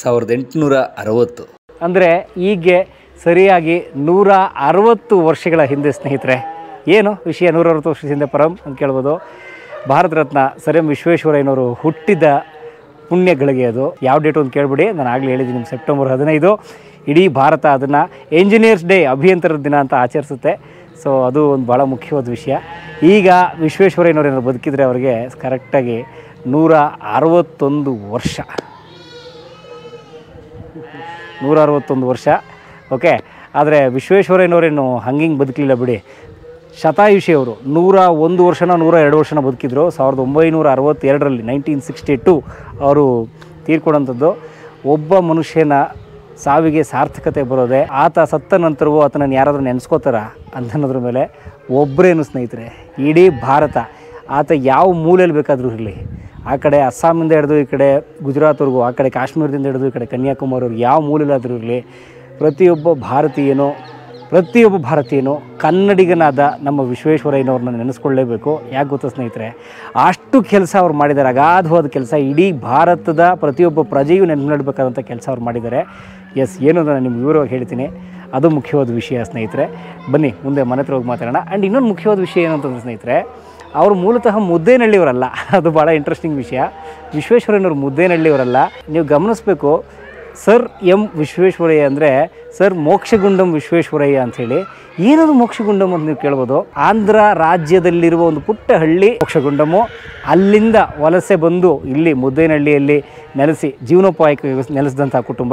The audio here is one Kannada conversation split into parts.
ಸಾವಿರದ ಎಂಟುನೂರ ಅರವತ್ತು ಅಂದರೆ ಹೀಗೆ ಸರಿಯಾಗಿ ನೂರ ಅರವತ್ತು ವರ್ಷಗಳ ಹಿಂದೆ ಸ್ನೇಹಿತರೆ ಏನು ವಿಷಯ ನೂರ ಅರವತ್ತು ವರ್ಷದ ಹಿಂದೆ ಪರಂ ಅಂತ ಕೇಳ್ಬೋದು ಭಾರತ ರತ್ನ ಸರ್ ಎಂ ವಿಶ್ವೇಶ್ವರಯ್ಯನವರು ಹುಟ್ಟಿದ ಪುಣ್ಯ ಗಳಿಗೆ ಅದು ಯಾವ ಡೇಟು ಅಂತ ಕೇಳ್ಬಿಡಿ ನಾನು ಆಗಲೇ ಹೇಳಿದ್ದೀನಿ ನಿಮ್ಗೆ ಸೆಪ್ಟೆಂಬರ್ ಹದಿನೈದು ಇಡೀ ಭಾರತ ಅದನ್ನು ಎಂಜಿನಿಯರ್ಸ್ ಡೇ ಅಭಿಯಂತರದ ದಿನ ಅಂತ ಆಚರಿಸುತ್ತೆ ಸೊ ಅದು ಒಂದು ಭಾಳ ಮುಖ್ಯವಾದ ವಿಷಯ ಈಗ ವಿಶ್ವೇಶ್ವರಯ್ಯನವರು ಏನಾದ್ರು ಬದುಕಿದ್ರೆ ಅವರಿಗೆ ಕರೆಕ್ಟಾಗಿ ನೂರ ಅರವತ್ತೊಂದು ವರ್ಷ ನೂರ ಅರವತ್ತೊಂದು ವರ್ಷ ಓಕೆ ಆದರೆ ವಿಶ್ವೇಶ್ವರಯ್ಯನವರೇನು ಹಂಗಿಂಗೆ ಬದುಕಲಿಲ್ಲ ಬಿಡಿ ಶತಾಯುಷಿ ಅವರು ನೂರ ಒಂದು ವರ್ಷನ ನೂರ ಎರಡು ವರ್ಷನ ಬದುಕಿದ್ರು ಸಾವಿರದ ಒಂಬೈನೂರ ಅರವತ್ತೆರಡರಲ್ಲಿ ನೈನ್ಟೀನ್ ಸಿಕ್ಸ್ಟಿ ಟು ಅವರು ತೀರ್ಕೊಂಡಂಥದ್ದು ಒಬ್ಬ ಮನುಷ್ಯನ ಸಾವಿಗೆ ಸಾರ್ಥಕತೆ ಬರೋದೆ ಆತ ಸತ್ತ ನಂತರವೂ ಆತನನ್ನು ಯಾರಾದರೂ ನೆನೆಸ್ಕೋತಾರ ಅಂತನ್ನೋದ್ರ ಮೇಲೆ ಒಬ್ಬರೇನು ಸ್ನೇಹಿತರೆ ಇಡೀ ಭಾರತ ಆತ ಯಾವ ಮೂಲೆಯಲ್ಲಿ ಬೇಕಾದರೂ ಇರಲಿ ಆ ಕಡೆ ಅಸ್ಸಾಮಿಂದ ಹಿಡಿದು ಈ ಕಡೆ ಗುಜರಾತ್ವರೆಗೂ ಆ ಕಡೆ ಕಾಶ್ಮೀರದಿಂದ ಹಿಡಿದು ಈ ಕಡೆ ಕನ್ಯಾಕುಮಾರಿವರೆಗೂ ಯಾವ ಮೂಲೆಯಲ್ಲಾದರೂ ಇರಲಿ ಪ್ರತಿಯೊಬ್ಬ ಭಾರತೀಯನು ಪ್ರತಿಯೊಬ್ಬ ಭಾರತೀಯನು ಕನ್ನಡಿಗನಾದ ನಮ್ಮ ವಿಶ್ವೇಶ್ವರಯ್ಯನವ್ರನ್ನ ನೆನೆಸ್ಕೊಳ್ಳೇಬೇಕು ಯಾಕೆ ಗೊತ್ತಾ ಸ್ನೇಹಿತರೆ ಅಷ್ಟು ಕೆಲಸ ಅವ್ರು ಮಾಡಿದ್ದಾರೆ ಅಗಾಧವಾದ ಕೆಲಸ ಇಡೀ ಭಾರತದ ಪ್ರತಿಯೊಬ್ಬ ಪ್ರಜೆಯು ನೆನಪಿಡಬೇಕಾದಂಥ ಕೆಲಸ ಅವ್ರು ಮಾಡಿದ್ದಾರೆ ಎಸ್ ಏನು ಅಂತ ನಾನು ನಿಮ್ಗೆ ವಿವರವಾಗಿ ಹೇಳ್ತೀನಿ ಅದು ಮುಖ್ಯವಾದ ವಿಷಯ ಸ್ನೇಹಿತರೆ ಬನ್ನಿ ಮುಂದೆ ಮನೆ ಹತ್ರ ಹೋಗಿ ಮಾತಾಡೋಣ ಆ್ಯಂಡ್ ಇನ್ನೊಂದು ಮುಖ್ಯವಾದ ವಿಷಯ ಏನು ಅಂತಂದ್ರೆ ಸ್ನೇಹಿತರೆ ಅವರು ಮೂಲತಃ ಮುದ್ದೇನಹಳ್ಳಿಯವರಲ್ಲ ಅದು ಭಾಳ ಇಂಟ್ರೆಸ್ಟಿಂಗ್ ವಿಷಯ ವಿಶ್ವೇಶ್ವರಯ್ಯನವರು ಮುದ್ದೇನಹಳ್ಳಿಯವರಲ್ಲ ನೀವು ಗಮನಿಸಬೇಕು ಸರ್ ಎಂ ವಿಶ್ವೇಶ್ವರಯ್ಯ ಅಂದರೆ ಸರ್ ಮೋಕ್ಷಗುಂಡಂ ವಿಶ್ವೇಶ್ವರಯ್ಯ ಅಂಥೇಳಿ ಏನದು ಮೋಕ್ಷಗುಂಡಂ ಅಂತ ನೀವು ಕೇಳ್ಬೋದು ಆಂಧ್ರ ರಾಜ್ಯದಲ್ಲಿರುವ ಒಂದು ಪುಟ್ಟ ಹಳ್ಳಿ ಮೋಕ್ಷಗುಂಡಮು ಅಲ್ಲಿಂದ ವಲಸೆ ಬಂದು ಇಲ್ಲಿ ಮುದ್ದೇನಹಳ್ಳಿಯಲ್ಲಿ ನೆಲೆಸಿ ಜೀವನೋಪಾಯಕ್ಕೆ ನೆಲೆಸಿದಂಥ ಕುಟುಂಬ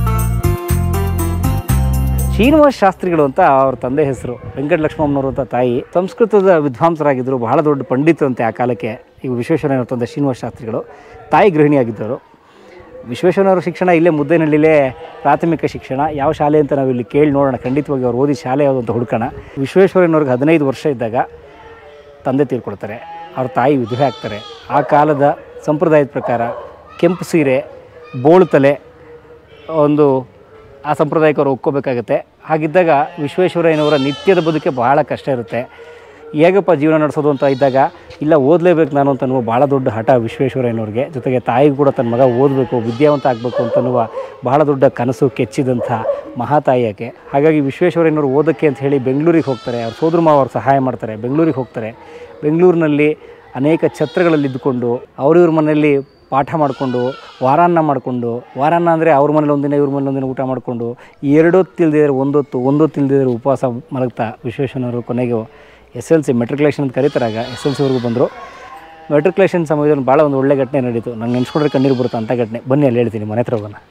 ಶ್ರೀನಿವಾಸ ಶಾಸ್ತ್ರಿಗಳು ಅಂತ ಅವ್ರ ತಂದೆ ಹೆಸರು ವೆಂಕಟ ಲಕ್ಷ್ಮಮ್ಮನವರು ಅಂತ ತಾಯಿ ಸಂಸ್ಕೃತದ ವಿದ್ವಾಂಸರಾಗಿದ್ದರು ಬಹಳ ದೊಡ್ಡ ಪಂಡಿತರಂತೆ ಆ ಕಾಲಕ್ಕೆ ಈಗ ವಿಶ್ವೇಶ್ವರಯ್ಯನವ್ರ ತಂದೆ ಶ್ರೀನಿವಾಸ ಶಾಸ್ತ್ರಿಗಳು ತಾಯಿ ಗೃಹಿಣಿಯಾಗಿದ್ದರು ವಿಶ್ವೇಶ್ವರಯ್ಯನವರ ಶಿಕ್ಷಣ ಇಲ್ಲೇ ಮುದ್ದೇನಹಳ್ಳಿಲೇ ಪ್ರಾಥಮಿಕ ಶಿಕ್ಷಣ ಯಾವ ಶಾಲೆ ಅಂತ ನಾವು ಇಲ್ಲಿ ಕೇಳಿ ನೋಡೋಣ ಖಂಡಿತವಾಗಿ ಅವ್ರು ಓದಿದ ಶಾಲೆ ಯಾವುದು ಅಂತ ಹುಡುಕೋಣ ವಿಶ್ವೇಶ್ವರಯ್ಯನವ್ರಿಗೆ ಹದಿನೈದು ವರ್ಷ ಇದ್ದಾಗ ತಂದೆ ತೀರ್ಕೊಳ್ತಾರೆ ಅವ್ರ ತಾಯಿ ವಿಧವೆ ಆಗ್ತಾರೆ ಆ ಕಾಲದ ಸಂಪ್ರದಾಯದ ಪ್ರಕಾರ ಕೆಂಪು ಸೀರೆ ಬೋಳು ತಲೆ ಒಂದು ಆ ಸಂಪ್ರದಾಯಕ್ಕೆ ಅವ್ರು ಒಪ್ಕೋಬೇಕಾಗತ್ತೆ ಹಾಗಿದ್ದಾಗ ವಿಶ್ವೇಶ್ವರಯ್ಯನವರ ನಿತ್ಯದ ಬದುಕೆ ಬಹಳ ಕಷ್ಟ ಇರುತ್ತೆ ಹೇಗಪ್ಪ ಜೀವನ ನಡೆಸೋದು ಅಂತ ಇದ್ದಾಗ ಇಲ್ಲ ಓದಲೇಬೇಕು ನಾನು ಅಂತ ಅನ್ನುವ ಭಾಳ ದೊಡ್ಡ ಹಠ ವಿಶ್ವೇಶ್ವರಯ್ಯನವ್ರಿಗೆ ಜೊತೆಗೆ ತಾಯಿಗೂ ಕೂಡ ತನ್ನ ಮಗ ಓದಬೇಕು ವಿದ್ಯಾವಂತ ಆಗಬೇಕು ಅಂತನ್ನುವ ಬಹಳ ದೊಡ್ಡ ಕನಸು ಕೆಚ್ಚಿದಂಥ ಮಹಾತಾಯಿ ಆಕೆ ಹಾಗಾಗಿ ವಿಶ್ವೇಶ್ವರಯ್ಯನವರು ಓದೋಕ್ಕೆ ಅಂತ ಹೇಳಿ ಬೆಂಗಳೂರಿಗೆ ಹೋಗ್ತಾರೆ ಅವ್ರ ಸೋದರ ಮಾವ ಅವ್ರು ಸಹಾಯ ಮಾಡ್ತಾರೆ ಬೆಂಗಳೂರಿಗೆ ಹೋಗ್ತಾರೆ ಬೆಂಗಳೂರಿನಲ್ಲಿ ಅನೇಕ ಛತ್ರಗಳಲ್ಲಿ ಇದ್ದುಕೊಂಡು ಅವ್ರಿವ್ರ ಮನೆಯಲ್ಲಿ ಪಾಠ ಮಾಡಿಕೊಂಡು ವಾರಾನ್ನ ಮಾಡಿಕೊಂಡು ವಾರಾನ್ನ ಅಂದರೆ ಅವ್ರ ಮನೇಲಿ ಒಂದಿನ ಇವ್ರ ಮನೇಲಿ ಒಂದಿನ ಊಟ ಮಾಡಿಕೊಂಡು ಎರಡೊತ್ತು ಇಲ್ದಿದ್ರೆ ಒಂದೊತ್ತು ಒಂದೊತ್ತು ಇಲ್ದಿದ್ರೆ ಉಪವಾಸ ಮಲಗ್ತಾ ವಿಶ್ವೇಶ್ವರಯ್ಯನವರು ಕೊನೆಗೆ ಎಸ್ ಎಲ್ ಸಿ ಮೆಟ್ರಿಕ್ಯುಲೇಷನ್ ಅಂತ ಕರೀತಾರಾಗ ಎಸ್ ಎಲ್ ಸಿವರೆಗೂ ಬಂದರು ಮೆಟ್ರಿಕ್ಯುಲೇಷನ್ ಸಮಯದಲ್ಲಿ ಭಾಳ ಒಂದು ಒಳ್ಳೆ ಘಟನೆ ನಡೀತು ನಂಗೆ ನೆನ್ಸ್ಕೊಂಡ್ರೆ ಕಣ್ಣೀರು ಬರುತ್ತೆ ಅಂಥ ಘಟನೆ ಬನ್ನಿ ಅಲ್ಲಿ ಹೇಳ್ತೀನಿ ಮನೆ ಹತ್ರ ಹೋಗೋಣ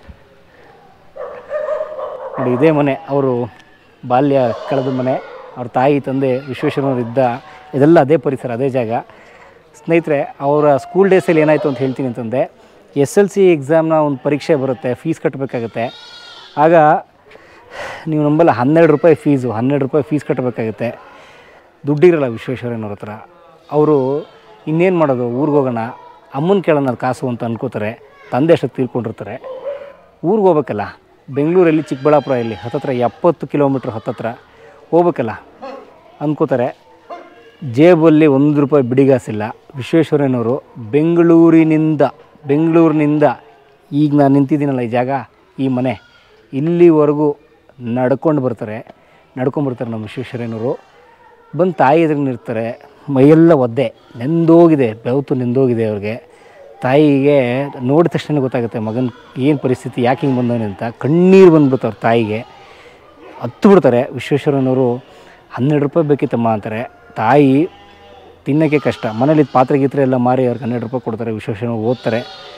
ನೋಡಿ ಇದೇ ಮನೆ ಅವರು ಬಾಲ್ಯ ಕಳೆದ ಮನೆ ಅವ್ರ ತಾಯಿ ತಂದೆ ವಿಶ್ವೇಶ್ವರಯ್ಯನವರು ಇದ್ದ ಇದೆಲ್ಲ ಅದೇ ಪರಿಸರ ಅದೇ ಜಾಗ ಸ್ನೇಹಿತರೆ ಅವರ ಸ್ಕೂಲ್ ಡೇಸಲ್ಲಿ ಏನಾಯಿತು ಅಂತ ಹೇಳ್ತೀನಿ ಅಂತಂದೆ ಎಸ್ ಎಲ್ ಸಿ ಎಕ್ಸಾಮ್ನ ಒಂದು ಪರೀಕ್ಷೆ ಬರುತ್ತೆ ಫೀಸ್ ಕಟ್ಟಬೇಕಾಗತ್ತೆ ಆಗ ನೀವು ನಂಬಲ್ಲ ಹನ್ನೆರಡು ರೂಪಾಯಿ ಫೀಸು ಹನ್ನೆರಡು ರೂಪಾಯಿ ಫೀಸ್ ಕಟ್ಟಬೇಕಾಗತ್ತೆ ದುಡ್ಡಿರಲ್ಲ ವಿಶ್ವೇಶ್ವರಯ್ಯನವ್ರ ಹತ್ರ ಅವರು ಇನ್ನೇನು ಮಾಡೋದು ಊರಿಗೆ ಹೋಗೋಣ ಅಮ್ಮನ ಕೇಳೋಣ ಅದು ಕಾಸು ಅಂತ ಅನ್ಕೋತಾರೆ ತಂದೆ ಅಷ್ಟೊತ್ತು ತೀರ್ಕೊಂಡಿರ್ತಾರೆ ಊರಿಗೆ ಹೋಗ್ಬೇಕಲ್ಲ ಬೆಂಗಳೂರಲ್ಲಿ ಚಿಕ್ಕಬಳ್ಳಾಪುರ ಇಲ್ಲಿ ಹತ್ತತ್ರ ಎಪ್ಪತ್ತು ಕಿಲೋಮೀಟ್ರ್ ಹತ್ತತ್ರ ಹೋಗ್ಬೇಕಲ್ಲ ಅಂದ್ಕೋತಾರೆ ಜೇಬಲ್ಲಿ ಒಂದು ರೂಪಾಯಿ ಬಿಡಿಗಾಸಿಲ್ಲ ವಿಶ್ವೇಶ್ವರಯ್ಯನವರು ಬೆಂಗಳೂರಿನಿಂದ ಬೆಂಗಳೂರಿನಿಂದ ಈಗ ನಾನು ನಿಂತಿದ್ದೀನಲ್ಲ ಈ ಜಾಗ ಈ ಮನೆ ಇಲ್ಲಿವರೆಗೂ ನಡ್ಕೊಂಡು ಬರ್ತಾರೆ ನಡ್ಕೊಂಡ್ಬರ್ತಾರೆ ನಮ್ಮ ವಿಶ್ವೇಶ್ವರಯ್ಯನವರು ಬಂದು ತಾಯಿ ಎದುರು ನಿಲ್ತಾರೆ ಮೈಯೆಲ್ಲ ಒದ್ದೆ ನೆಂದೋಗಿದೆ ಬೆವತು ನೆಂದೋಗಿದೆ ಅವ್ರಿಗೆ ತಾಯಿಗೆ ನೋಡಿದ ತಕ್ಷಣ ಗೊತ್ತಾಗುತ್ತೆ ಮಗನ ಏನು ಪರಿಸ್ಥಿತಿ ಯಾಕೆ ಹಿಂಗೆ ಬಂದವನೆ ಅಂತ ಕಣ್ಣೀರು ಬಂದ್ಬಿಡ್ತು ಅವ್ರ ತಾಯಿಗೆ ಹತ್ತು ಬಿಡ್ತಾರೆ ವಿಶ್ವೇಶ್ವರಯ್ಯನವರು ಹನ್ನೆರಡು ರೂಪಾಯಿ ಬೇಕಿತ್ತಮ್ಮ ಅಂತಾರೆ ತಾಯಿ ತಿನ್ನೋಕ್ಕೆ ಕಷ್ಟ ಮನೇಲಿ ಪಾತ್ರೆ ಗೀತ್ರೆ ಎಲ್ಲ ಮಾರಿ ಅವ್ರಿಗೆ ಹನ್ನೆರಡು ರೂಪಾಯಿ ಕೊಡ್ತಾರೆ ವಿಶ್ವೇಶ್ವರಯ್ಯನವರು ಓದ್ತಾರೆ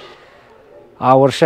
ಆ ವರ್ಷ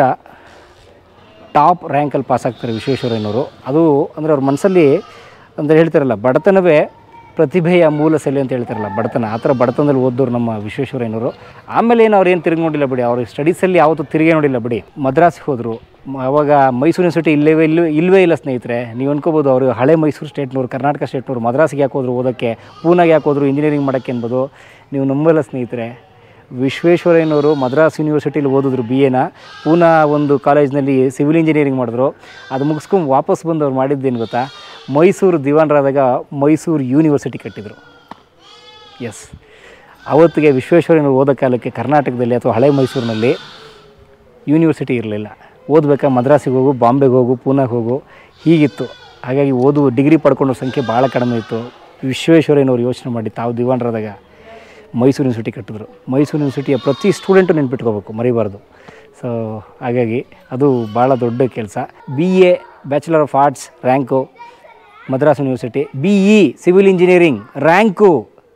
ಟಾಪ್ ರ್ಯಾಂಕಲ್ಲಿ ಪಾಸ್ ಆಗ್ತಾರೆ ವಿಶ್ವೇಶ್ವರಯ್ಯನವರು ಅದು ಅಂದರೆ ಅವ್ರ ಮನಸ್ಸಲ್ಲಿ ಅಂದರೆ ಹೇಳ್ತಾರಲ್ಲ ಬಡತನವೇ ಪ್ರತಿಭೆಯ ಮೂಲ ಸೆಲೆ ಅಂತ ಹೇಳ್ತಾರಲ್ಲ ಬಡತನ ಆ ಥರ ಬಡತನದಲ್ಲಿ ಓದೋರು ನಮ್ಮ ವಿಶ್ವೇಶ್ವರಯ್ಯನವರು ಆಮೇಲೆ ಏನು ಅವ್ರು ಏನು ತಿರುಗಿ ನೋಡಿಲ್ಲ ಬಿಡಿ ಅವ್ರ ಸ್ಟಡೀಸಲ್ಲಿ ಯಾವತ್ತೂ ತಿರುಗೇ ನೋಡಿಲ್ಲ ಬಿಡಿ ಮದ್ರಾಸಿಗೆ ಹೋದರು ಮ- ಅವಾಗ ಮೈಸೂರು ಯೂನಿವರ್ಸಿಟಿ ಇಲ್ಲವೇ ಇಲ್ಲವೇ ಇಲ್ಲವೇ ಇಲ್ಲ ಸ್ನೇಹಿತರೆ ನೀವು ಅನ್ಕೋಬೋದು ಅವರು ಹಳೆ ಮೈಸೂರು ಸ್ಟೇಟ್ನವ್ರು ಕರ್ನಾಟಕ ಸ್ಟೇಟ್ನವ್ರು ಮದ್ರಾಸಿಗೆ ಯಾಕೆ ಹೋದ್ರು ಓದೋಕ್ಕೆ ಪೂನಾಗೆ ಯಾಕೆ ಹೋದ್ರು ಇಂಜಿನಿಯರಿಂಗ್ ಮಾಡೋಕ್ಕೆ ಅನ್ಬೋದು ನೀವು ನಂಬಲ್ಲ ಸ್ನೇಹಿತರೆ ವಿಶ್ವೇಶ್ವರಯ್ಯನವರು ಮದ್ರಾಸ್ ಯೂನಿವರ್ಸಿಟಿಲಿ ಓದಿದ್ರು ಬಿ ಎನ ಪೂನಾ ಒಂದು ಕಾಲೇಜ್ನಲ್ಲಿ ಸಿವಿಲ್ ಇಂಜಿನಿಯರಿಂಗ್ ಮಾಡಿದ್ರು ಅದು ಮುಗಿಸ್ಕೊಂಡು ವಾಪಸ್ ಬಂದು ಅವ್ರು ಮಾಡಿದ್ದೇನು ಗೊತ್ತಾ ಮೈಸೂರು ದಿವಾನರಾದಾಗ ಮೈಸೂರು ಯೂನಿವರ್ಸಿಟಿ ಕಟ್ಟಿದರು ಎಸ್ ಅವತ್ತಿಗೆ ವಿಶ್ವೇಶ್ವರಯ್ಯನವರು ಓದೋ ಕಾಲಕ್ಕೆ ಕರ್ನಾಟಕದಲ್ಲಿ ಅಥವಾ ಹಳೆ ಮೈಸೂರಿನಲ್ಲಿ ಯೂನಿವರ್ಸಿಟಿ ಇರಲಿಲ್ಲ ಓದಬೇಕಾ ಮದ್ರಾಸಿಗೆ ಹೋಗು ಬಾಂಬೆಗೆ ಹೋಗು ಪೂನಾಗೆ ಹೋಗು ಹೀಗಿತ್ತು ಹಾಗಾಗಿ ಓದು ಡಿಗ್ರಿ ಪಡ್ಕೊಂಡವ್ರ ಸಂಖ್ಯೆ ಭಾಳ ಕಡಿಮೆ ಇತ್ತು ವಿಶ್ವೇಶ್ವರಯ್ಯನವ್ರು ಯೋಚನೆ ಮಾಡಿ ತಾವು ದಿವಾನರಾದಾಗ ಮೈಸೂರು ಯೂನಿವರ್ಸಿಟಿ ಕಟ್ಟಿದ್ರು ಮೈಸೂರು ಯೂನಿವರ್ಸಿಟಿಯ ಪ್ರತಿ ಸ್ಟೂಡೆಂಟು ನೆನ್ಪಿಟ್ಕೋಬೇಕು ಮರಿಬಾರ್ದು ಸೊ ಹಾಗಾಗಿ ಅದು ಭಾಳ ದೊಡ್ಡ ಕೆಲಸ B A bachelor of arts rank Madras university B E civil engineering rank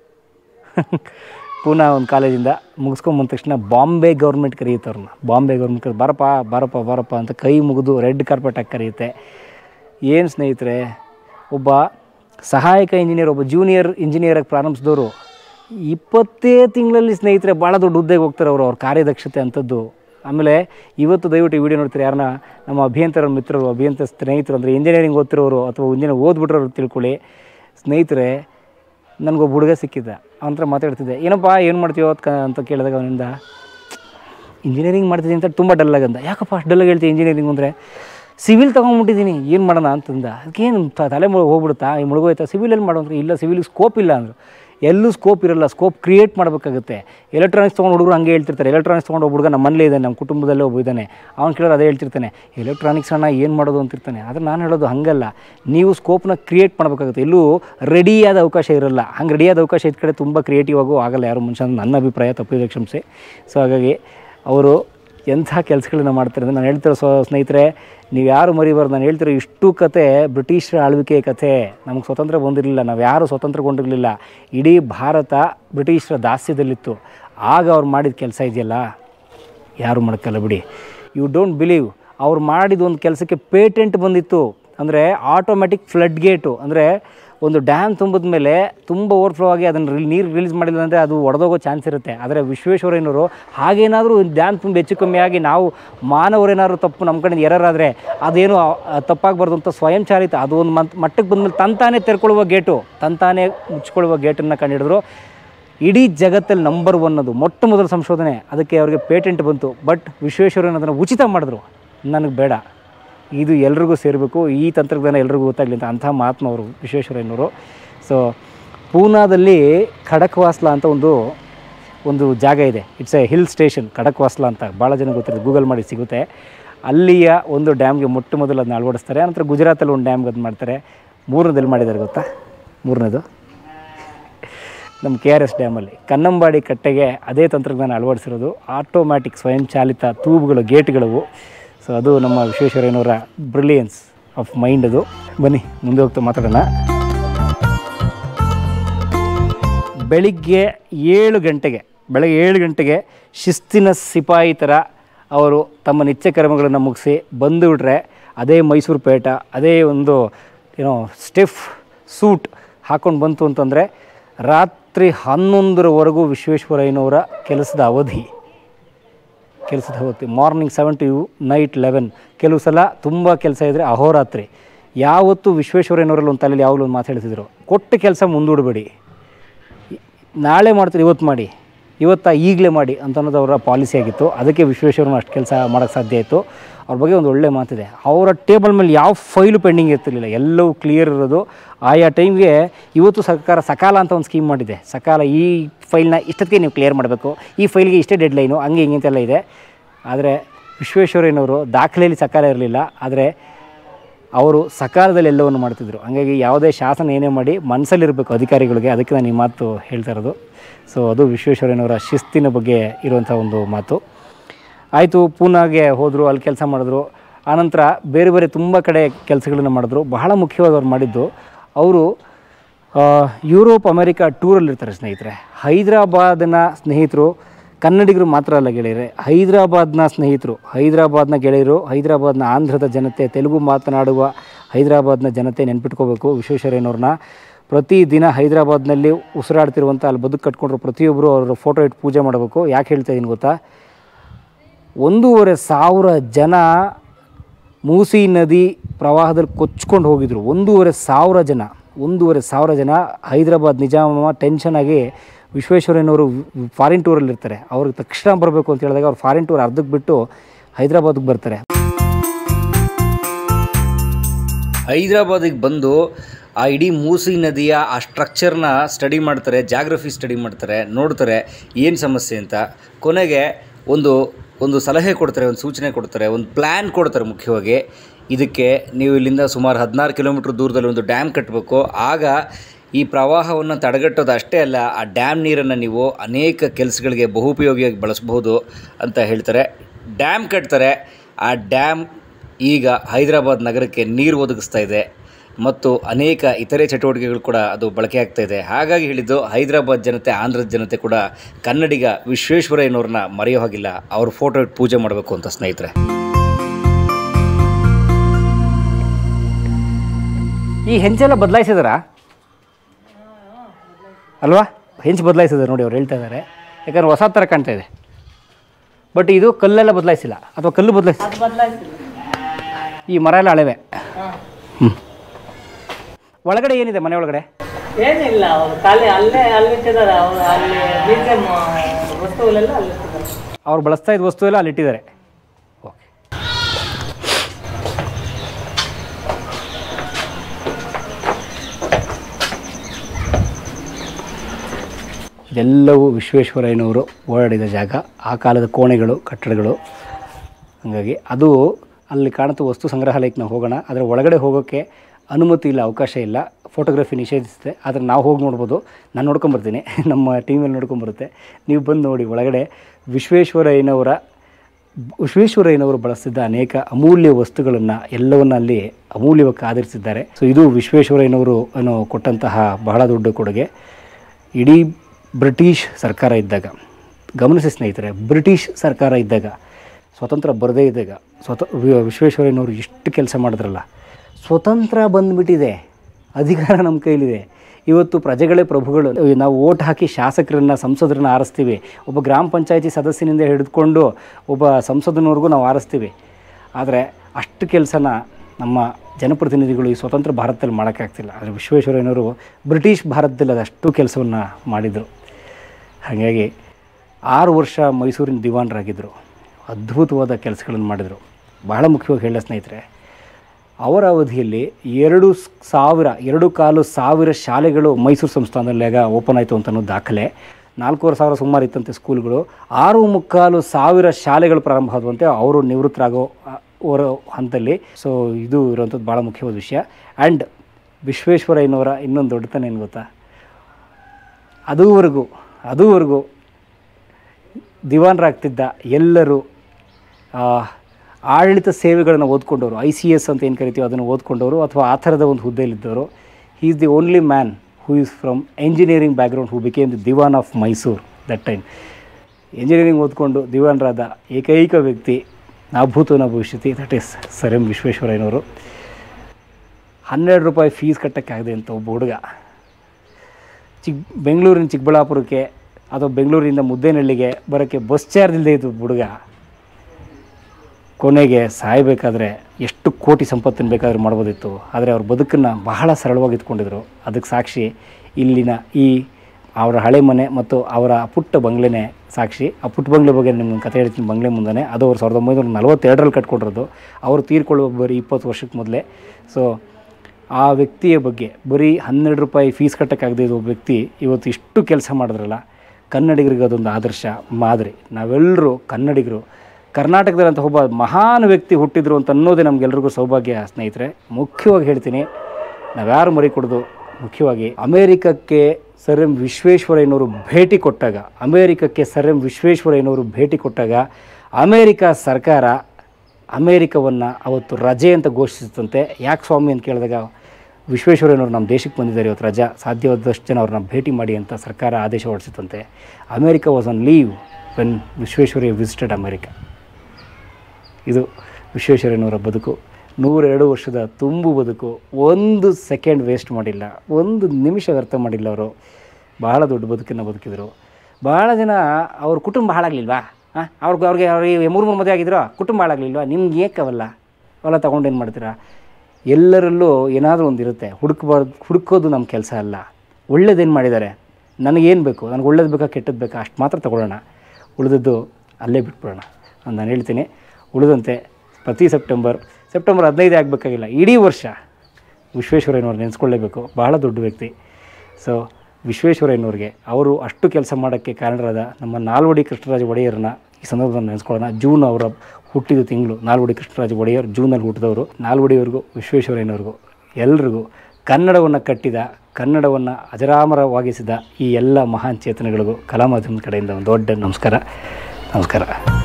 Poona ಒಂದು ಕಾಲೇಜಿಂದ ಮುಗಿಸ್ಕೊಂಬಂದ ತಕ್ಷಣ ಬಾಂಬೆ ಗೌರ್ಮೆಂಟ್ ಕರೆಯುತ್ತೆ ಅವ್ರನ್ನ ಬಾಂಬೆ ಗೌರ್ಮೆಂಟ್ ಕರೆ ಬರಪ್ಪ ಬರಪ್ಪ ಬರಪ್ಪ ಅಂತ ಕೈ ಮುಗಿದು ರೆಡ್ ಕಾರ್ಪೆಟ್ ಹಾಕಿ ಕರೆಯುತ್ತೆ ಏನು ಸ್ನೇಹಿತರೆ ಒಬ್ಬ ಸಹಾಯಕ ಇಂಜಿನಿಯರ್ ಒಬ್ಬ ಜೂನಿಯರ್ ಇಂಜಿನಿಯರಾಗಿ ಪ್ರಾರಂಭಿಸಿದವರು ಇಪ್ಪತ್ತೇ ತಿಂಗಳಲ್ಲಿ ಸ್ನೇಹಿತರೆ ಭಾಳ ದೊಡ್ಡ ಹುದ್ದೆಗೆ ಹೋಗ್ತಾರೆ ಅವರು ಅವ್ರ ಕಾರ್ಯದಕ್ಷತೆ ಅಂಥದ್ದು ಆಮೇಲೆ ಇವತ್ತು ದಯವಿಟ್ಟು ಈ ವಿಡಿಯೋ ನೋಡ್ತೀರಿ ಯಾರನ್ನ ನಮ್ಮ ಅಭಿಯಂತರ ಮಿತ್ರರು ಅಭಿಯಂತರ ಸ್ನೇಹಿತರು ಅಂದರೆ ಇಂಜಿನಿಯರಿಂಗ್ ಓದ್ತಿರೋರು ಅಥವಾ ಇಂಜಿನಿಯರ್ ಓದ್ಬಿಟ್ರೋರು ತಿಳ್ಕೊಳ್ಳಿ ಸ್ನೇಹಿತರೆ ನನಗೊಬ್ಬ ಹುಡುಗ ಸಿಕ್ಕಿದ್ದ ಅವನ ಹತ್ರ ಮಾತಾಡ್ತಿದ್ದೆ ಏನಪ್ಪ ಏನು ಮಾಡ್ತೀವೋ ಅಂತ ಅಂತ ಕೇಳಿದಾಗ ಅವನಿಂದ ಇಂಜಿನಿಯರಿಂಗ್ ಮಾಡ್ತಿದ್ದೀನಿ ಅಂತ ತುಂಬ ಡಲ್ಲಾಗಿ ಅಂದ ಯಾಕಪ್ಪ ಅಷ್ಟು ಡಲ್ಲಾಗಿ ಹೇಳ್ತೀವಿ ಇಂಜಿನಿಯರಿಂಗ್ ಅಂದರೆ ಸಿವಿಲ್ ತೊಗೊಂಡ್ಬಿಟ್ಟಿದ್ದೀನಿ ಏನು ಮಾಡೋಣ ಅಂತಂದ ಅದಕ್ಕೇನು ತಲೆ ಮುಳುಗ್ ಹೋಗ್ಬಿಡುತ್ತಾ ಈ ಮುಳುಗೋಯ್ತಾ ಸಿವಿಲಲ್ಲಿ ಮಾಡೋ ಅಂದ್ರೆ ಇಲ್ಲ ಸಿವಿಲಿಗೆ ಸ್ಕೋಪ್ ಇಲ್ಲ ಅಂದರು ಎಲ್ಲೂ ಸ್ಕೋಪ್ ಇರಲ್ಲ ಸ್ಕೋಪ್ ಕ್ರಿಯೇಟ್ ಮಾಡಬೇಕಾಗುತ್ತೆ ಎಲೆಕ್ಟ್ರಾನಿಕ್ಸ್ ತೊಗೊಂಡು ಹುಡುಗರು ಹಂಗೆ ಹೇಳ್ತಿರ್ತಾರೆ ಎಲೆಕ್ಟ್ರಾನಿಕ್ಸ್ ತೊಗೊಂಡು ಒಬ್ಬ ಹುಡುಗ ನಮ್ಮ ಮನೇಲೇ ಇದ್ದಾನೆ ನಮ್ಮ ಕುಟುಂಬದಲ್ಲೇ ಒಬ್ಬ ಇದ್ದಾನೆ ಅವ್ನು ಕೇಳೋರು ಅದೇ ಹೇಳ್ತಿರ್ತಾನೆ ಎಲೆಕ್ಟ್ರಾನಿಕ್ಸ್ ಅಣ್ಣ ಏನು ಮಾಡೋದು ಅಂತಿರ್ತಾನೆ ಆದರೆ ನಾನು ಹೇಳೋದು ಹಾಗಲ್ಲ ನೀವು ಸ್ಕೋಪ್ನ ಕ್ರಿಯೇಟ್ ಮಾಡಬೇಕಾಗುತ್ತೆ ಎಲ್ಲೂ ರೆಡಿಯಾದ ಅವಕಾಶ ಇರಲ್ಲ ಹಂಗೆ ರೆಡಿಯಾದ ಅವಕಾಶ ಇದ್ದ ಕಡೆ ತುಂಬ ಕ್ರಿಯೇಟಿವ್ ಆಗು ಆಗಲ್ಲ ಯಾರು ಮನುಷ್ಯ ಅಂತ ನನ್ನ ಅಭಿಪ್ರಾಯ ತಪ್ಪಿದೆ ಕ್ಷಮಿಸಿ ಸೊ ಹಾಗಾಗಿ ಅವರು ಎಂಥ ಕೆಲಸಗಳನ್ನ ಮಾಡ್ತಾರೆ ಅಂತ ನಾನು ಹೇಳ್ತಿರೋ ಸೊ ಸ್ನೇಹಿತರೆ ನೀವು ಯಾರು ಮರಿಬಾರ್ದು ನಾನು ಹೇಳ್ತಿರೋ ಇಷ್ಟು ಕತೆ ಬ್ರಿಟಿಷರ ಆಳ್ವಿಕೆ ಕಥೆ ನಮಗೆ ಸ್ವತಂತ್ರ ಬಂದಿರಲಿಲ್ಲ ನಾವು ಯಾರು ಸ್ವತಂತ್ರಗೊಂಡಿರಲಿಲ್ಲ ಇಡೀ ಭಾರತ ಬ್ರಿಟಿಷರ ದಾಸ್ಯದಲ್ಲಿತ್ತು ಆಗ ಅವ್ರು ಮಾಡಿದ ಕೆಲಸ ಇದೆಯಲ್ಲ ಯಾರು ಮಾಡೋಕ್ಕಲ್ಲ ಬಿಡಿ ಯು ಡೋಂಟ್ ಬಿಲೀವ್ ಅವ್ರು ಮಾಡಿದ ಒಂದು ಕೆಲಸಕ್ಕೆ ಪೇಟೆಂಟ್ ಬಂದಿತ್ತು ಅಂದರೆ ಆಟೋಮೆಟಿಕ್ ಫ್ಲಡ್ ಗೇಟು ಅಂದರೆ ಒಂದು ಡ್ಯಾಮ್ ತುಂಬಿದ ಮೇಲೆ ತುಂಬ ಓವರ್ಫ್ಲೋ ಆಗಿ ಅದನ್ನು ರಿಲ್ ನೀರು ರಿಲೀಸ್ ಮಾಡಿಲ್ಲ ಅಂದರೆ ಅದು ಒಡೆದೋಗೋ ಚಾನ್ಸ್ ಇರುತ್ತೆ ಆದರೆ ವಿಶ್ವೇಶ್ವರಯ್ಯನವರು ಹಾಗೇನಾದರೂ ಡ್ಯಾಮ್ ತುಂಬ ಹೆಚ್ಚು ಕಮ್ಮಿ ಆಗಿ ನಾವು ಮಾನವರೇನಾದ್ರು ತಪ್ಪು ನಮ್ಮ ಕಡೆಯಿಂದ ಎರರಾದರೆ ಅದೇನು ಆ, ತಪ್ಪಾಗಬಾರ್ದು ಅಂತ ಸ್ವಯಂಚಾಲಿತ ಅದು ಒಂದು ಮತ್ ಮಟ್ಟಕ್ಕೆ ಬಂದಮೇಲೆ ತಂತಾನೇ ತೆರ್ಕೊಳ್ಳುವ ಗೇಟು ತಂತಾನೇ ಮುಚ್ಕೊಳ್ಳುವ ಗೇಟನ್ನು ಕಂಡುಹಿಡಿದ್ರು ಇಡೀ ಜಗತ್ತಲ್ಲಿ ನಂಬರ್ ಒನ್ ಅದು ಮೊಟ್ಟ ಮೊದಲ ಸಂಶೋಧನೆ ಅದಕ್ಕೆ ಅವರಿಗೆ ಪೇಟೆಂಟ್ ಬಂತು ಬಟ್ ವಿಶ್ವೇಶ್ವರಯ್ಯನ ಅದನ್ನು ಉಚಿತ ಮಾಡಿದ್ರು ನನಗೆ ಬೇಡ ಇದು ಎಲ್ರಿಗೂ ಸೇರಬೇಕು ಈ ತಂತ್ರಜ್ಞಾನ ಎಲ್ರಿಗೂ ಗೊತ್ತಾಗಲಿ ಅಂತ ಅಂಥ ಮಹಾತ್ಮ ಅವರು ವಿಶ್ವೇಶ್ವರಯ್ಯನವರು ಸೊ ಪೂನಾದಲ್ಲಿ ಖಡಕ್ವಾಸ್ಲಾ ಅಂತ ಒಂದು ಒಂದು ಜಾಗ ಇದೆ it's a hill station Khadakwasla ಅಂತ ಭಾಳ ಜನ ಗೊತ್ತಿರೋದು ಗೂಗಲ್ ಮಾಡಿ ಸಿಗುತ್ತೆ ಅಲ್ಲಿಯ ಒಂದು ಡ್ಯಾಮ್ಗೆ ಮೊಟ್ಟ ಮೊದಲು ಅದನ್ನ ಅಳವಡಿಸ್ತಾರೆ ನಂತರ ಗುಜರಾತಲ್ಲಿ ಒಂದು ಡ್ಯಾಮ್ಗೆ ಅದು ಮಾಡ್ತಾರೆ ಮೂರನೇದಲ್ಲಿ ಮಾಡಿದ್ದಾರೆ ಗೊತ್ತಾ ಮೂರನೇದು ನಮ್ಮ ಕೆ ಆರ್ ಎಸ್ ಡ್ಯಾಮಲ್ಲಿ ಕನ್ನಂಬಾಡಿ ಕಟ್ಟೆಗೆ ಅದೇ ತಂತ್ರಜ್ಞಾನ ಅಳವಡಿಸಿರೋದು ಆಟೋಮ್ಯಾಟಿಕ್ ಸ್ವಯಂಚಾಲಿತ ತೂಬುಗಳು ಗೇಟ್ಗಳವು ಸೊ ಅದು ನಮ್ಮ ವಿಶ್ವೇಶ್ವರಯ್ಯನವರ ಬ್ರಿಲಿಯನ್ಸ್ ಆಫ್ ಮೈಂಡ್ ಅದು ಬನ್ನಿ ಮುಂದೆ ಹೋಗ್ತಾ ಮಾತಾಡೋಣ ಬೆಳಿಗ್ಗೆ ಏಳು ಗಂಟೆಗೆ ಬೆಳಗ್ಗೆ ಏಳು ಗಂಟೆಗೆ ಶಿಸ್ತಿನ ಸಿಪಾಯಿ ಥರ ಅವರು ತಮ್ಮ ನಿತ್ಯ ಕರ್ಮಗಳನ್ನು ಮುಗಿಸಿ ಬಂದುಬಿಟ್ರೆ ಅದೇ ಮೈಸೂರು ಪೇಟ ಅದೇ ಒಂದು ಏನೋ ಸ್ಟಿಫ್ ಸೂಟ್ ಹಾಕ್ಕೊಂಡು ಬಂತು ಅಂತಂದರೆ ರಾತ್ರಿ ಹನ್ನೊಂದರವರೆಗೂ ವಿಶ್ವೇಶ್ವರಯ್ಯನವರ ಕೆಲಸದ ಅವಧಿ ಕೆಲಸದ ಅವಧಿ morning seven to night eleven ಕೆಲವು ಸಲ ತುಂಬ ಕೆಲಸ ಇದ್ದರೆ ಅಹೋರಾತ್ರಿ ಯಾವತ್ತೂ ವಿಶ್ವೇಶ್ವರಯ್ಯನವರಲ್ಲಿ ಒಂದು ತಲೆಯಲ್ಲಿ ಯಾವಾಗಲೂ ಒಂದು ಮಾತು ಹೇಳ್ತಿದ್ರು ಕೊಟ್ಟ ಕೆಲಸ ಮುಂದೂಡಬೇಡಿ ನಾಳೆ ಮಾಡ್ತೀರಿ ಇವತ್ತು ಮಾಡಿ ಇವತ್ತ ಈಗಲೇ ಮಾಡಿ ಅಂತ ಅನ್ನೋದು ಅವರ ಪಾಲಿಸಿ ಆಗಿತ್ತು ಅದಕ್ಕೆ ವಿಶ್ವೇಶ್ವರನ ಅಷ್ಟು ಕೆಲಸ ಮಾಡೋಕ್ಕೆ ಸಾಧ್ಯ ಆಯಿತು ಅವ್ರ ಬಗ್ಗೆ ಒಂದು ಒಳ್ಳೆ ಮಾತಿದೆ ಅವರ ಟೇಬಲ್ ಮೇಲೆ ಯಾವ ಫೈಲು ಪೆಂಡಿಂಗ್ ಇರ್ತಿರ್ಲಿಲ್ಲ ಎಲ್ಲವೂ ಕ್ಲಿಯರ್ ಇರೋದು ಆಯಾ ಟೈಮ್ಗೆ ಇವತ್ತು ಸರ್ಕಾರ ಸಕಾಲ ಅಂತ ಒಂದು ಸ್ಕೀಮ್ ಮಾಡಿದೆ ಸಕಾಲ ಈ ಫೈಲ್ನ ಇಷ್ಟೊತ್ತಿಗೆ ನೀವು ಕ್ಲಿಯರ್ ಮಾಡಬೇಕು ಈ ಫೈಲ್ಗೆ ಇಷ್ಟೇ ಡೆಡ್ ಲೈನು ಹಂಗೆ ಹಿಂಗೆ ಅಂತೆಲ್ಲ ಇದೆ ಆದರೆ ವಿಶ್ವೇಶ್ವರಯ್ಯನವರು ದಾಖಲೆಯಲ್ಲಿ ಸಕಾಲ ಇರಲಿಲ್ಲ ಆದರೆ ಅವರು ಸಕಾಲದಲ್ಲಿ ಎಲ್ಲವನ್ನು ಮಾಡ್ತಿದ್ರು ಹಂಗಾಗಿ ಯಾವುದೇ ಶಾಸನ ಏನೇ ಮಾಡಿ ಮನಸ್ಸಲ್ಲಿರಬೇಕು ಅಧಿಕಾರಿಗಳಿಗೆ ಅದಕ್ಕೆ ನಾನು ಈ ಮಾತು ಹೇಳ್ತಾ ಇರೋದು ಸೊ ಅದು ವಿಶ್ವೇಶ್ವರಯ್ಯನವರ ಶಿಸ್ತಿನ ಬಗ್ಗೆ ಇರುವಂಥ ಒಂದು ಮಾತು ಆಯಿತು ಪೂನಾಗೆ ಹೋದರು ಅಲ್ಲಿ ಕೆಲಸ ಮಾಡಿದ್ರು ಆನಂತರ ಬೇರೆ ಬೇರೆ ತುಂಬ ಕಡೆ ಕೆಲಸಗಳನ್ನು ಮಾಡಿದ್ರು ಬಹಳ ಮುಖ್ಯವಾಗಿ ಅವ್ರು ಮಾಡಿದ್ದು ಅವರು ಆ, ಯುರೋಪ್ ಅಮೆರಿಕ ಟೂರಲ್ಲಿರ್ತಾರೆ ಸ್ನೇಹಿತರೆ ಹೈದರಾಬಾದ್ನ ಸ್ನೇಹಿತರು ಕನ್ನಡಿಗರು ಮಾತ್ರ ಅಲ್ಲ ಗೆಳೆಯರೆ ಹೈದರಾಬಾದ್ನ ಸ್ನೇಹಿತರು ಹೈದರಾಬಾದ್ನ ಗೆಳೆಯರು ಹೈದರಾಬಾದ್ನ ಆಂಧ್ರದ ಜನತೆ ತೆಲುಗು ಮಾತನಾಡುವ ಹೈದರಾಬಾದ್ನ ಜನತೆ ನೆನ್ಪಿಟ್ಕೋಬೇಕು ವಿಶ್ವೇಶ್ವರಯ್ಯನವ್ರನ್ನ ಪ್ರತಿದಿನ ಹೈದರಾಬಾದ್ನಲ್ಲಿ ಉಸಿರಾಡ್ತಿರುವಂಥ ಅಲ್ಲಿ ಬದುಕು ಕಟ್ಕೊಂಡ್ರು ಪ್ರತಿಯೊಬ್ಬರು ಅವರ ಫೋಟೋ ಇಟ್ಟು ಪೂಜೆ ಮಾಡಬೇಕು ಯಾಕೆ ಹೇಳ್ತಾ ಇದ್ದೀನಿ ಗೊತ್ತಾ ಒಂದೂವರೆ ಸಾವಿರ ಜನ ಮೂಸಿ ನದಿ ಪ್ರವಾಹದಲ್ಲಿ ಕೊಚ್ಕೊಂಡು ಹೋಗಿದ್ರು ಒಂದೂವರೆ ಸಾವಿರ ಜನ ಒಂದೂವರೆ ಸಾವಿರ ಜನ ಹೈದರಾಬಾದ್ ನಿಜಾಮ ಟೆನ್ಷನ್ ಆಗಿ ವಿಶ್ವೇಶ್ವರಯ್ಯನವರು ಫಾರಿನ್ ಟೂರಲ್ಲಿ ಇರ್ತಾರೆ ಅವ್ರಿಗೆ ತಕ್ಷಣ ಬರಬೇಕು ಅಂತ ಹೇಳಿದಾಗ ಅವ್ರು ಫಾರಿನ್ ಟೂರ್ ಅರ್ಧಕ್ಕೆ ಬಿಟ್ಟು ಹೈದರಾಬಾದ್ಗೆ ಬರ್ತಾರೆ ಹೈದರಾಬಾದಿಗೆ ಬಂದು ಆ ಇಡೀ ಮೂಸಿ ನದಿಯ ಆ ಸ್ಟ್ರಕ್ಚರ್ನ ಸ್ಟಡಿ ಮಾಡ್ತಾರೆ ಜಾಗ್ರಫಿ ಸ್ಟಡಿ ಮಾಡ್ತಾರೆ ನೋಡ್ತಾರೆ ಏನು ಸಮಸ್ಯೆ ಅಂತ ಕೊನೆಗೆ ಒಂದು ಒಂದು ಸಲಹೆ ಕೊಡ್ತಾರೆ ಒಂದು ಸೂಚನೆ ಕೊಡ್ತಾರೆ ಒಂದು ಪ್ಲ್ಯಾನ್ ಕೊಡ್ತಾರೆ ಮುಖ್ಯವಾಗಿ ಇದಕ್ಕೆ ನೀವು ಇಲ್ಲಿಂದ ಸುಮಾರು ಹದಿನಾರು ಕಿಲೋಮೀಟ್ರ್ ದೂರದಲ್ಲಿ ಒಂದು ಡ್ಯಾಮ್ ಕಟ್ಟಬೇಕು ಆಗ ಈ ಪ್ರವಾಹವನ್ನು ತಡೆಗಟ್ಟೋದು ಅಷ್ಟೇ ಅಲ್ಲ ಆ ಡ್ಯಾಮ್ ನೀರನ್ನು ನೀವು ಅನೇಕ ಕೆಲಸಗಳಿಗೆ ಬಹುಪಯೋಗಿಯಾಗಿ ಬಳಸಬಹುದು ಅಂತ ಹೇಳ್ತಾರೆ ಡ್ಯಾಮ್ ಕಟ್ತಾರೆ ಆ ಡ್ಯಾಮ್ ಈಗ ಹೈದರಾಬಾದ್ ನಗರಕ್ಕೆ ನೀರು ಒದಗಿಸ್ತಾ ಇದೆ ಮತ್ತು ಅನೇಕ ಇತರೆ ಚಟುವಟಿಕೆಗಳು ಕೂಡ ಅದು ಬಳಕೆ ಆಗ್ತಾ ಇದೆ ಹಾಗಾಗಿ ಹೇಳಿದ್ದು ಹೈದರಾಬಾದ್ ಜನತೆ ಆಂಧ್ರದ ಜನತೆ ಕೂಡ ಕನ್ನಡಿಗ ವಿಶ್ವೇಶ್ವರಯ್ಯನವ್ರನ್ನ ಮರೆಯೋ ಹಾಗಿಲ್ಲ ಅವ್ರ ಫೋಟೋ ಇಟ್ಟು ಪೂಜೆ ಮಾಡಬೇಕು ಅಂತ ಸ್ನೇಹಿತರೆ ಈ ಹೆಂಚೆಲ್ಲ ಬದಲಾಯಿಸಿದಾರ ಅಲ್ವಾ ಹೆಂಚು ಬದಲಾಯಿಸಿದ್ದಾರೆ ನೋಡಿ ಅವ್ರು ಹೇಳ್ತಾ ಇದ್ದಾರೆ ಯಾಕಂದ್ರೆ ಹೊಸ ಥರ ಕಾಣ್ತಾ ಇದೆ ಬಟ್ ಇದು ಕಲ್ಲೆಲ್ಲ ಬದಲಾಯಿಸಿಲ್ಲ ಅಥವಾ ಕಲ್ಲು ಬದಲಾಯಿಸಿ ಈ ಮರ ಎಲ್ಲ ಹಳೆವೆ ಹ್ಞೂ ಒಳಗಡೆ ಏನಿದೆ ಮನೆ ಒಳಗಡೆ ಏನಿಲ್ಲ ಅವರು ಖಾಲಿ ಅಲ್ಲೇ ಅಲ್ಲಿಟ್ಟಿದ್ದಾರೆ ಅವರು ಅಲ್ಲಿ ಮ್ಯೂಸಿಯಂ ವಸ್ತುಗಳೆಲ್ಲ ಅಲ್ಲಿಟ್ಟಿದ್ದಾರೆ ಅವ್ರು ಬಳಸ್ತಾ ಇದ್ದ ವಸ್ತು ಎಲ್ಲ ಅಲ್ಲಿ ಇಟ್ಟಿದ್ದಾರೆ ಓಕೆ ಇದೆಲ್ಲವೂ ವಿಶ್ವೇಶ್ವರಯ್ಯನವರು ಓಡಾಡಿದ ಜಾಗ ಆ ಕಾಲದ ಕೋಣೆಗಳು ಕಟ್ಟಡಗಳು ಹಾಗಾಗಿ ಅದು ಅಲ್ಲಿ ಕಾಣುತ್ತ ವಸ್ತು ಸಂಗ್ರಹಾಲಯಕ್ಕೆ ನಾವು ಹೋಗೋಣ ಅದರ ಒಳಗಡೆ ಹೋಗೋಕ್ಕೆ ಅನುಮತಿ ಇಲ್ಲ ಅವಕಾಶ ಇಲ್ಲ ಫೋಟೋಗ್ರಫಿ ನಿಷೇಧಿಸುತ್ತೆ ಆದರೆ ನಾವು ಹೋಗಿ ನೋಡ್ಬೋದು ನಾನು ನೋಡ್ಕೊಂಬರ್ತೀನಿ ನಮ್ಮ ಟೀಮಲ್ಲಿ ನೋಡ್ಕೊಂಬರುತ್ತೆ ನೀವು ಬಂದು ನೋಡಿ ಒಳಗಡೆ ವಿಶ್ವೇಶ್ವರಯ್ಯನವರ ವಿಶ್ವೇಶ್ವರಯ್ಯನವರು ಬಳಸ್ತಿದ್ದ ಅನೇಕ ಅಮೂಲ್ಯ ವಸ್ತುಗಳನ್ನು ಎಲ್ಲವನ್ನ ಅಲ್ಲಿ ಅಮೂಲ್ಯವಾಗಿ ಆಧರಿಸಿದ್ದಾರೆ ಸೊ ಇದು ವಿಶ್ವೇಶ್ವರಯ್ಯನವರು ಏನು ಕೊಟ್ಟಂತಹ ಬಹಳ ದೊಡ್ಡ ಕೊಡುಗೆ ಇಡೀ ಬ್ರಿಟಿಷ್ ಸರ್ಕಾರ ಇದ್ದಾಗ ಗಮನಿಸಿ ಸ್ನೇಹಿತರೆ ಬ್ರಿಟಿಷ್ ಸರ್ಕಾರ ಇದ್ದಾಗ ಸ್ವತಂತ್ರ ಬರದೇ ಇದ್ದಾಗ ಸ್ವತ ವಿ- ವಿಶ್ವೇಶ್ವರಯ್ಯನವರು ಎಷ್ಟು ಕೆಲಸ ಮಾಡಿದ್ರಲ್ಲ ಸ್ವತಂತ್ರ ಬಂದುಬಿಟ್ಟಿದೆ ಅಧಿಕಾರ ನಮ್ಮ ಕೈಲಿದೆ ಇವತ್ತು ಪ್ರಜೆಗಳೇ ಪ್ರಭುಗಳು ನಾವು ಓಟ್ ಹಾಕಿ ಶಾಸಕರನ್ನ ಸಂಸದರನ್ನ ಆರಿಸ್ತೀವಿ ಒಬ್ಬ ಗ್ರಾಮ ಪಂಚಾಯತಿ ಸದಸ್ಯನಿಂದ ಹಿಡಿದುಕೊಂಡು ಒಬ್ಬ ಸಂಸದನವರೆಗೂ ನಾವು ಆರಿಸ್ತೀವಿ ಆದರೆ ಅಷ್ಟು ಕೆಲಸನ ನಮ್ಮ ಜನಪ್ರತಿನಿಧಿಗಳು ಈ ಸ್ವತಂತ್ರ ಭಾರತದಲ್ಲಿ ಮಾಡೋಕ್ಕಾಗ್ತಿಲ್ಲ ಆದರೆ ವಿಶ್ವೇಶ್ವರಯ್ಯನವರು ಬ್ರಿಟಿಷ್ ಭಾರತದಲ್ಲಿ ಅದಷ್ಟು ಕೆಲಸವನ್ನು ಮಾಡಿದರು ಹಾಗಾಗಿ ಆರು ವರ್ಷ ಮೈಸೂರಿನ ದಿವಾನರಾಗಿದ್ದರು ಅದ್ಭುತವಾದ ಕೆಲಸಗಳನ್ನು ಮಾಡಿದರು ಬಹಳ ಮುಖ್ಯವಾಗಿ ಹೇಳ ಸ್ನೇಹಿತರೆ ಅವರ ಅವಧಿಯಲ್ಲಿ ಎರಡು ಸ್- ಸಾವಿರ ಎರಡು ಕಾಲು ಸಾವಿರ ಶಾಲೆಗಳು ಮೈಸೂರು ಸಂಸ್ಥಾನದಲ್ಲಾಗ ಓಪನ್ ಆಯಿತು ಅಂತ ಅನ್ನೋ ದಾಖಲೆ ನಾಲ್ಕೂವರೆ ಸಾವಿರ ಸುಮಾರು ಇತ್ತಂತೆ ಸ್ಕೂಲ್ಗಳು ಆರು ಮುಕ್ಕಾಲು ಸಾವಿರ ಶಾಲೆಗಳು ಪ್ರಾರಂಭ ಆದವಂತೆ ಅವರು ನಿವೃತ್ತರಾಗೋ ಆ, ಅವರ ಹಂತದಲ್ಲಿ ಸೊ ಇದು ಇರುವಂಥದ್ದು ಭಾಳ ಮುಖ್ಯವಾದ ವಿಷಯ ಆ್ಯಂಡ್ ವಿಶ್ವೇಶ್ವರಯ್ಯನವರ ಇನ್ನೊಂದು ದೊಡ್ಡತನ ಏನು ಗೊತ್ತಾ ಅದುವರೆಗೂ ಅದುವರೆಗೂ ದಿವಾನರಾಗ್ತಿದ್ದ ಎಲ್ಲರೂ ಆ, ಆಡಳಿತ ಸೇವೆಗಳನ್ನು ಓದ್ಕೊಂಡವರು ಐ ಸಿ ಎಸ್ ಅಂತ ಏನು ಕರಿತೀವಿ ಅದನ್ನು ಓದ್ಕೊಂಡವರು ಅಥವಾ ಆ ಥರದ ಒಂದು ಹುದ್ದೆಯಲ್ಲಿದ್ದವರು he is the only man who is from engineering background who became the Diwan of Mysuru that time engineering ಓದ್ಕೊಂಡು ದಿವಾನರಾದ ಏಕೈಕ ವ್ಯಕ್ತಿ ನಾಭೂತ ನ ಭವಿಷ್ಯತಿ ದಟ್ ಈಸ್ ಸರ್ ಎಂ ವಿಶ್ವೇಶ್ವರಯ್ಯನವರು ಹನ್ನೆರಡು ರೂಪಾಯಿ ಫೀಸ್ ಕಟ್ಟೋಕ್ಕಾಗದೆ ಅಂತ ಒಬ್ಬ ಹುಡುಗ ಚಿಕ್ಕ ಬೆಂಗಳೂರಿನ ಚಿಕ್ಕಬಳ್ಳಾಪುರಕ್ಕೆ ಅಥವಾ ಬೆಂಗಳೂರಿಂದ ಮುದ್ದೇನಹಳ್ಳಿಗೆ ಬರೋಕ್ಕೆ ಬಸ್ ಚಾರ್ಜ್ ಇಲ್ಲದೆ ಇದ್ದು ಹುಡುಗ ಕೊನೆಗೆ ಸಾಯಬೇಕಾದ್ರೆ ಎಷ್ಟು ಕೋಟಿ ಸಂಪತ್ತನ್ನು ಬೇಕಾದರೂ ಮಾಡ್ಬೋದಿತ್ತು ಆದರೆ ಅವ್ರ ಬದುಕನ್ನು ಬಹಳ ಸರಳವಾಗಿ ಇಟ್ಕೊಂಡಿದ್ರು ಅದಕ್ಕೆ ಸಾಕ್ಷಿ ಇಲ್ಲಿನ ಈ ಅವರ ಹಳೆ ಮನೆ ಮತ್ತು ಅವರ ಪುಟ್ಟ ಬಂಗ್ಲೆನೇ ಸಾಕ್ಷಿ ಆ ಪುಟ್ಟ ಬಂಗ್ಲೆ ಬಗ್ಗೆ ನಿಮ್ಗೆ ಕತೆ ಹೇಳ್ತೀನಿ ಬಂಗ್ಲೆ ಮುಂದೆ ಅದು ಅವ್ರು ಸಾವಿರದ ಒಂಬೈನೂರ ನಲವತ್ತೆರಡರಲ್ಲಿ ಕಟ್ಕೊಂಡಿರೋದು ಅವರು ತೀರ್ಕೊಳ್ಳುವ ಬರೀ ಇಪ್ಪತ್ತು ವರ್ಷಕ್ಕೆ ಮೊದಲೇ ಸೊ ಆ ವ್ಯಕ್ತಿಯ ಬಗ್ಗೆ ಬರೀ ಹನ್ನೆರಡು ರೂಪಾಯಿ ಫೀಸ್ ಕಟ್ಟೋಕ್ಕಾಗದೇ ಇದ್ದ ಒಬ್ಬ ವ್ಯಕ್ತಿ ಇವತ್ತು ಇಷ್ಟು ಕೆಲಸ ಮಾಡಿದ್ರಲ್ಲ ಕನ್ನಡಿಗರಿಗೆ ಅದೊಂದು ಆದರ್ಶ ಮಾದರಿ ನಾವೆಲ್ಲರೂ ಕನ್ನಡಿಗರು ಕರ್ನಾಟಕದಲ್ಲಂತ ಒಬ್ಬ ಮಹಾನ್ ವ್ಯಕ್ತಿ ಹುಟ್ಟಿದ್ರು ಅಂತ ಅನ್ನೋದೇ ನಮಗೆಲ್ರಿಗೂ ಸೌಭಾಗ್ಯ ಸ್ನೇಹಿತರೆ ಮುಖ್ಯವಾಗಿ ಹೇಳ್ತೀನಿ ನಾವ್ಯಾರು ಮರಿ ಕೊಡೋದು ಮುಖ್ಯವಾಗಿ ಅಮೇರಿಕಕ್ಕೆ ಸರ್ ಎಂ ವಿಶ್ವೇಶ್ವರಯ್ಯನವರು ಭೇಟಿ ಕೊಟ್ಟಾಗ ಅಮೇರಿಕಕ್ಕೆ ಸರ್ ಎಂ ವಿಶ್ವೇಶ್ವರಯ್ಯನವರು ಭೇಟಿ ಕೊಟ್ಟಾಗ ಅಮೇರಿಕ ಸರ್ಕಾರ ಅಮೇರಿಕವನ್ನು ಅವತ್ತು ರಜೆ ಅಂತ ಘೋಷಿಸಿತಂತೆ ಯಾಕೆ ಸ್ವಾಮಿ ಅಂತ ಕೇಳಿದಾಗ ವಿಶ್ವೇಶ್ವರಯ್ಯನವರು ನಮ್ಮ ದೇಶಕ್ಕೆ ಬಂದಿದ್ದಾರೆ ಇವತ್ತು ರಜಾ ಸಾಧ್ಯವಾದಷ್ಟು ಜನ ಅವ್ರನ್ನ ಭೇಟಿ ಮಾಡಿ ಅಂತ ಸರ್ಕಾರ ಆದೇಶ ಹೊರಡಿಸಿತಂತೆ America was on leave when Visvesvaraya visited America ಇದು ವಿಶ್ವೇಶ್ವರಯ್ಯನವರ ಬದುಕು ನೂರೆರಡು ವರ್ಷದ ತುಂಬು ಬದುಕು ಒಂದು ಸೆಕೆಂಡ್ ವೇಸ್ಟ್ ಮಾಡಿಲ್ಲ ಒಂದು ನಿಮಿಷ ವ್ಯರ್ಥ ಮಾಡಿಲ್ಲ ಅವರು ಬಹಳ ದೊಡ್ಡ ಬದುಕನ್ನು ಬದುಕಿದರು ಭಾಳ ಜನ ಅವ್ರ ಕುಟುಂಬ ಹಾಳಾಗಲಿಲ್ವಾ ಹಾಂ ಅವ್ರಿಗೆ ಅವ್ರಿಗೆ ಅವ್ರಿಗೆ ಮೂರು ಮೂರು ಮದುವೆ ಆಗಿದ್ರು ಕುಟುಂಬ ಹಾಳಾಗಲಿಲ್ವಾ ನಿಮ್ಗೆ ಏಕವಲ್ಲ ಅವೆಲ್ಲ ತೊಗೊಂಡು ಏನು ಮಾಡ್ತೀರಾ ಎಲ್ಲರಲ್ಲೂ ಏನಾದರೂ ಒಂದು ಇರುತ್ತೆ ಹುಡುಕ್ಬಾರ್ದು ಹುಡುಕೋದು ನಮ್ಮ ಕೆಲಸ ಅಲ್ಲ ಒಳ್ಳೇದೇನು ಮಾಡಿದ್ದಾರೆ ನನಗೇನು ಬೇಕು ನನಗೆ ಒಳ್ಳೇದು ಬೇಕಾ ಕೆಟ್ಟದ್ದು ಬೇಕಾ ಅಷ್ಟು ಮಾತ್ರ ತಗೊಳ್ಳೋಣ ಉಳಿದದ್ದು ಅಲ್ಲೇ ಬಿಟ್ಬಿಡೋಣ ಅಂತ ನಾನು ಹೇಳ್ತೀನಿ ಉಳಿದಂತೆ ಪ್ರತಿ ಸೆಪ್ಟೆಂಬರ್ ಸೆಪ್ಟೆಂಬರ್ ಹದಿನೈದೇ ಆಗಬೇಕಾಗಿಲ್ಲ ಇಡೀ ವರ್ಷ ವಿಶ್ವೇಶ್ವರಯ್ಯನವ್ರು ನೆನೆಸ್ಕೊಳ್ಳೇಬೇಕು ಬಹಳ ದೊಡ್ಡ ವ್ಯಕ್ತಿ ಸೊ ವಿಶ್ವೇಶ್ವರಯ್ಯನವ್ರಿಗೆ ಅವರು ಅಷ್ಟು ಕೆಲಸ ಮಾಡೋಕ್ಕೆ ಕಾರಣರಾದ ನಮ್ಮ ನಾಲ್ವಡಿ ಕೃಷ್ಣರಾಜ ಒಡೆಯರನ್ನ ಈ ಸಂದರ್ಭದಲ್ಲಿ ನೆನೆಸ್ಕೊಳ್ಳೋಣ ಜೂನ್ ಅವರ ಹುಟ್ಟಿದ ತಿಂಗಳು ನಾಲ್ವಡಿ ಕೃಷ್ಣರಾಜ ಒಡೆಯರ್ ಜೂನಲ್ಲಿ ಹುಟ್ಟಿದವರು ನಾಲ್ವಡಿಯವ್ರಿಗೂ ವಿಶ್ವೇಶ್ವರಯ್ಯನವ್ರಿಗೂ ಎಲ್ರಿಗೂ ಕನ್ನಡವನ್ನು ಕಟ್ಟಿದ ಕನ್ನಡವನ್ನು ಅಜರಾಮರವಾಗಿಸಿದ ಈ ಎಲ್ಲ ಮಹಾನ್ ಚೇತನಗಳಿಗೂ ಕಲಾ ಮಾಧ್ಯಮದ ಕಡೆಯಿಂದ ಒಂದು ದೊಡ್ಡ ನಮಸ್ಕಾರ ನಮಸ್ಕಾರ